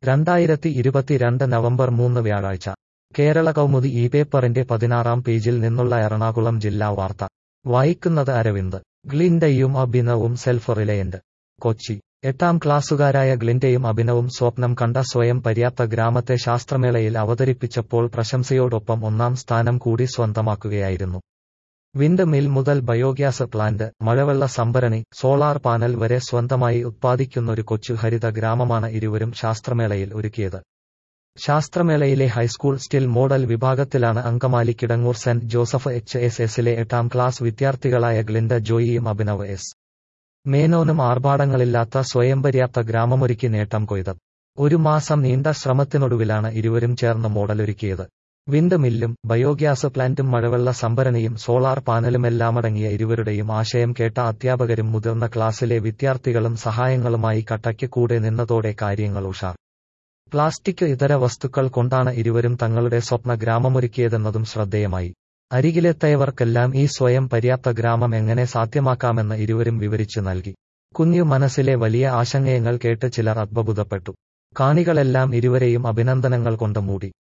രണ്ടായിരത്തി ഇരുപത്തിരണ്ട് നവംബർ മൂന്ന് വ്യാഴാഴ്ച കേരള കൗമുദി ഈ പേപ്പറിന്റെ പതിനാറാം പേജിൽ നിന്നുള്ള എറണാകുളം ജില്ലാ വാർത്ത വായിക്കുന്നത് അരവിന്ദ് ഗ്ലിൻഡയും അഭിനവും സെൽഫ് റിലയന്റ് കൊച്ചി എട്ടാം ക്ലാസ്സുകാരായ ഗ്ലിൻഡയും അഭിനവും സ്വപ്നം കണ്ട സ്വയം പര്യാപ്ത ഗ്രാമത്തെ ശാസ്ത്രമേളയിൽ അവതരിപ്പിച്ചപ്പോൾ പ്രശംസയോടൊപ്പം ഒന്നാം സ്ഥാനം കൂടി സ്വന്തമാക്കുകയായിരുന്നു വിൻഡ് മിൽ മുതൽ ബയോഗ്യാസ് പ്ലാന്റ് മഴവെള്ള സംഭരണി സോളാർ പാനൽ വരെ സ്വന്തമായി ഉത്പാദിക്കുന്നൊരു കൊച്ചു ഹരിത ഗ്രാമമാണ് ഇരുവരും ശാസ്ത്രമേളയിൽ ഒരുക്കിയത് ശാസ്ത്രമേളയിലെ ഹൈസ്കൂൾ സ്റ്റിൽ മോഡൽ വിഭാഗത്തിലാണ് Angamaly Kidangoor saint Joseph H S എസിലെ എട്ടാം ക്ലാസ് വിദ്യാർത്ഥികളായ ഗ്ലിൻഡ ജോയിയും അഭിനവ് എസ് മേനോനും ആർഭാടങ്ങളില്ലാത്ത സ്വയം പര്യാപ്ത ഗ്രാമമൊരുക്കി നേട്ടം കൊയ്തത് ഒരു മാസം നീണ്ട ശ്രമത്തിനൊടുവിലാണ് ഇരുവരും ചേർന്ന് മോഡലൊരുക്കിയത് വിൻഡ് മില്ലും ബയോഗ്യാസ് പ്ലാന്റും മഴവെള്ള സംഭരണിയും സോളാർ പാനലുമെല്ലാമടങ്ങിയ ഇരുവരുടെയും ആശയം കേട്ട അധ്യാപകരും മുതിർന്ന ക്ലാസ്സിലെ വിദ്യാർത്ഥികളും സഹായങ്ങളുമായി കട്ടയ്ക്ക് കൂടെ നിന്നതോടെ കാര്യങ്ങൾ ഉഷാർ പ്ലാസ്റ്റിക് ഇതര വസ്തുക്കൾ കൊണ്ടാണ് ഇരുവരും തങ്ങളുടെ സ്വപ്ന ഗ്രാമമൊരുക്കിയതെന്നതും ശ്രദ്ധേയമായി അരികിലെത്തയവർക്കെല്ലാം ഈ സ്വയം പര്യാപ്ത ഗ്രാമം എങ്ങനെ സാധ്യമാക്കാമെന്ന് ഇരുവരും വിവരിച്ചു നൽകി കുഞ്ഞു മനസ്സിലെ വലിയ ആശങ്കയങ്ങൾ കേട്ട് ചിലർ അത്ഭുതപ്പെട്ടു കാണികളെല്ലാം ഇരുവരെയും അഭിനന്ദനങ്ങൾ കൊണ്ട് മൂടി